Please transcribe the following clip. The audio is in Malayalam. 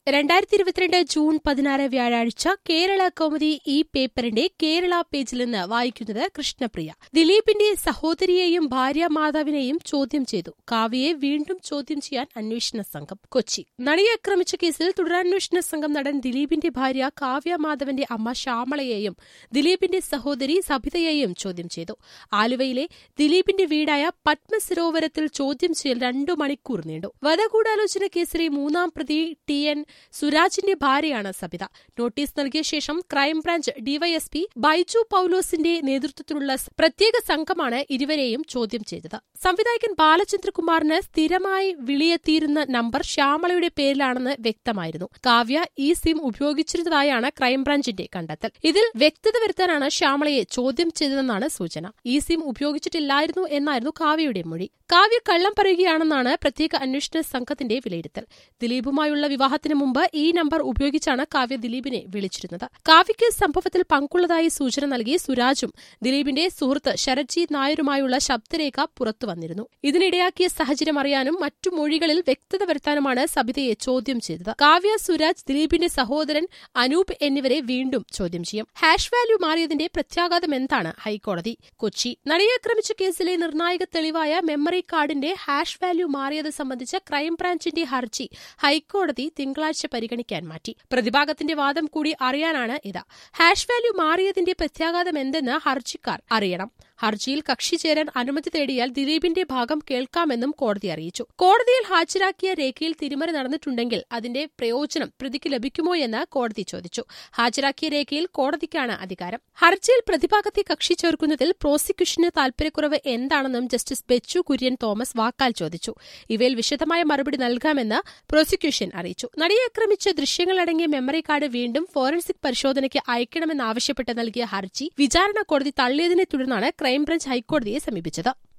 രണ്ടായിരത്തി ഇരുപത്തിരണ്ട് ജൂൺ പതിനാറ് വ്യാഴാഴ്ച കേരള കൗമുദി ഈ പേപ്പറിന്റെ കേരള പേജിൽ നിന്ന് വായിക്കുന്നത് കൃഷ്ണപ്രിയ ദിലീപിന്റെ സഹോദരിയെയും ഭാര്യ മാതാവിനെയും ചോദ്യം ചെയ്തു കാവ്യയെ വീണ്ടും ചോദ്യം ചെയ്യാൻ അന്വേഷണ സംഘം കൊച്ചി നടിയെ ആക്രമിച്ച കേസിൽ തുടരന്വേഷണ സംഘം നടൻ ദിലീപിന്റെ ഭാര്യ കാവ്യ മാധവന്റെ അമ്മ ശ്യാമളയെയും ദിലീപിന്റെ സഹോദരി സബിതയെയും ചോദ്യം ചെയ്തു ആലുവയിലെ ദിലീപിന്റെ വീടായ പത്മസരോവരത്തിൽ ചോദ്യം ചെയ്യൽ രണ്ടു മണിക്കൂർ നീണ്ടു വധഗൂഢാലോചന കേസിലെ മൂന്നാം പ്രതി ടി എൻ സുരാജിന്റെ ഭാര്യയാണ് സബിത നോട്ടീസ് നൽകിയ ശേഷം ക്രൈംബ്രാഞ്ച് ഡിവൈഎസ്പി ബൈജു പൌലോസിന്റെ നേതൃത്വത്തിലുള്ള പ്രത്യേക സംഘമാണ് ഇരുവരെയും ചോദ്യം ചെയ്തത് സംവിധായകൻ ബാലചന്ദ്രകുമാറിന് സ്ഥിരമായി വിളിയെത്തിയിരുന്ന നമ്പർ ശ്യാമളയുടെ പേരിലാണെന്ന് വ്യക്തമായിരുന്നു കാവ്യ ഈ സിം ഉപയോഗിച്ചിരുന്നതായാണ് ക്രൈംബ്രാഞ്ചിന്റെ കണ്ടെത്തൽ ഇതിൽ വ്യക്തത വരുത്താനാണ് ശ്യാമളയെ ചോദ്യം ചെയ്തതെന്നാണ് സൂചന ഈ സിം ഉപയോഗിച്ചിട്ടില്ലായിരുന്നു എന്നായിരുന്നു കാവ്യയുടെ മൊഴി കാവ്യ കള്ളം പറയുകയാണെന്നാണ് പ്രത്യേക അന്വേഷണ സംഘത്തിന്റെ വിലയിരുത്തൽ ദിലീപുമായുള്ള വിവാഹത്തിന് മുമ്പ് ഈ നമ്പർ ഉപയോഗിച്ചാണ് കാവ്യ ദിലീപിനെ വിളിച്ചിരുന്നത് കാവ്യയ്ക്ക് സംഭവത്തിൽ പങ്കുള്ളതായി സൂചന നൽകി സുരാജും ദിലീപിന്റെ സുഹൃത്ത് ശരത്ജീത് നായരുമായുള്ള ശബ്ദരേഖ പുറത്തു വന്നിരുന്നു ഇതിനിടയാക്കിയ സാഹചര്യം അറിയാനും മറ്റു മൊഴികളിൽ വ്യക്തത വരുത്താനുമാണ് സബിതയെ ചോദ്യം ചെയ്തത് കാവ്യ സുരാജ് ദിലീപിന്റെ സഹോദരൻ അനൂപ് എന്നിവരെ വീണ്ടും ചോദ്യം ചെയ്യും ഹാഷ് വാല്യൂ മാറിയതിന്റെ പ്രത്യാഘാതം എന്താണ് ഹൈക്കോടതി കൊച്ചി നടിയെ ആക്രമിച്ച കേസിലെ നിർണായക തെളിവായ മെമ്മറി കാർഡിന്റെ ഹാഷ് വാല്യൂ മാറിയത് സംബന്ധിച്ച ക്രൈംബ്രാഞ്ചിന്റെ ഹർജി ഹൈക്കോടതി തിങ്കളാഴ്ച പരിഗണിക്കാൻ മാറ്റി പ്രതിഭാഗത്തിന്റെ വാദം കൂടി അറിയാനാണ് ഇത് ഹാഷ് വാല്യൂ മാറിയതിന്റെ പ്രത്യാഘാതം എന്തെന്ന് ഹർജിക്കാർ അറിയണം ഹർജിയിൽ കക്ഷി ചേരാൻ അനുമതി തേടിയാൽ ദിലീപിന്റെ ഭാഗം കേൾക്കാമെന്നും കോടതി അറിയിച്ചു കോടതിയിൽ ഹാജരാക്കിയ രേഖയിൽ തിരിമറി നടന്നിട്ടുണ്ടെങ്കിൽ അതിന്റെ പ്രയോജനം പ്രതിക്ക് ലഭിക്കുമോ എന്ന് കോടതി ചോദിച്ചു ഹാജരാക്കിയ രേഖയിൽ കോടതിക്കാണ് അധികാരം ഹർജിയിൽ പ്രതിഭാഗത്തെ കക്ഷി ചേർക്കുന്നതിൽ പ്രോസിക്യൂഷന് താൽപര്യക്കുറവ് എന്താണെന്നും ജസ്റ്റിസ് ബെച്ചു കുര്യൻ തോമസ് വാക്കാൽ ചോദിച്ചു ഇവയിൽ വിശദമായ മറുപടി നൽകാമെന്ന് പ്രോസിക്യൂഷൻ അറിയിച്ചു നടിയെ ആക്രമിച്ച ദൃശ്യങ്ങളടങ്ങിയ മെമ്മറി കാർഡ് വീണ്ടും ഫോറൻസിക് പരിശോധനയ്ക്ക് അയക്കണമെന്നാവശ്യപ്പെട്ട് നൽകിയ ഹർജി വിചാരണ കോടതി തള്ളിയതിനെ തുടർന്നാണ് ക്രൈംബ്രാഞ്ച് ഹൈക്കോടതിയെ സമീപിച്ചത്